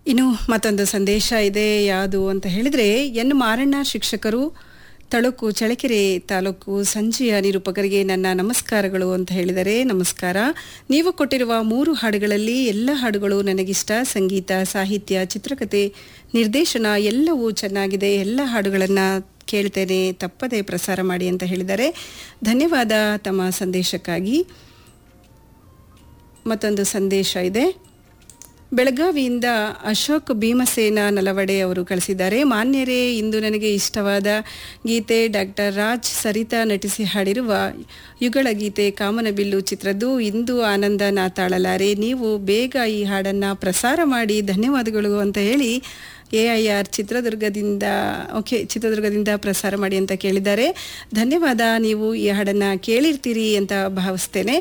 ಇನ್ನು ಮತ್ತೊಂದು ಸಂದೇಶ ಇದೆ ಯಾವುದು ಅಂತ ಹೇಳಿದ್ರೆ ಎನ್ ಮಾರಣ್ಣ ಶಿಕ್ಷಕರು ತಳುಕು ಚಳ್ಳಕೆರೆ ತಾಲೂಕು ಸಂಜೆಯ ನಿರೂಪಕರಿಗೆ ನನ್ನ ನಮಸ್ಕಾರಗಳು ಅಂತ ಹೇಳಿದರೆ ನಮಸ್ಕಾರ ನೀವು ಕೊಟ್ಟಿರುವ ಮೂರು ಹಾಡುಗಳಲ್ಲಿ ಎಲ್ಲ ಹಾಡುಗಳು ನನಗಿಷ್ಟ ಸಂಗೀತ ಸಾಹಿತ್ಯ ಚಿತ್ರಕಥೆ ನಿರ್ದೇಶನ ಎಲ್ಲವೂ ಚೆನ್ನಾಗಿದೆ ಎಲ್ಲ ಹಾಡುಗಳನ್ನು ಕೇಳ್ತೇನೆ ತಪ್ಪದೆ ಪ್ರಸಾರ ಮಾಡಿ ಅಂತ ಹೇಳಿದ್ದಾರೆ ಧನ್ಯವಾದ ತಮ್ಮ ಸಂದೇಶಕ್ಕಾಗಿ ಮತ್ತೊಂದು ಸಂದೇಶ ಇದೆ ಬೆಳಗಾವಿಯಿಂದ ಅಶೋಕ್ ಭೀಮಸೇನ ನಲವಡೆ ಅವರು ಕಳಿಸಿದ್ದಾರೆ ಮಾನ್ಯರೇ ಇಂದು ನನಗೆ ಇಷ್ಟವಾದ ಗೀತೆ ಡಾಕ್ಟರ್ ರಾಜ್ ಸರಿತಾ ನಟಿಸಿ ಹಾಡಿರುವ ಯುಗಳ ಗೀತೆ ಕಾಮನಬಿಲ್ಲು ಚಿತ್ರದ್ದು ಇಂದು ಆನಂದ ನಾ ತಾಳಲಾರೆ ನೀವು ಬೇಗ ಈ ಹಾಡನ್ನು ಪ್ರಸಾರ ಮಾಡಿ ಧನ್ಯವಾದಗಳು ಅಂತ ಹೇಳಿ ಎ ಐ ಆರ್ ಚಿತ್ರದುರ್ಗದಿಂದ ಓಕೆ ಚಿತ್ರದುರ್ಗದಿಂದ ಪ್ರಸಾರ ಮಾಡಿ ಅಂತ ಕೇಳಿದ್ದಾರೆ ಧನ್ಯವಾದ ನೀವು ಈ ಹಾಡನ್ನು ಕೇಳಿರ್ತೀರಿ ಅಂತ ಭಾವಿಸ್ತೇನೆ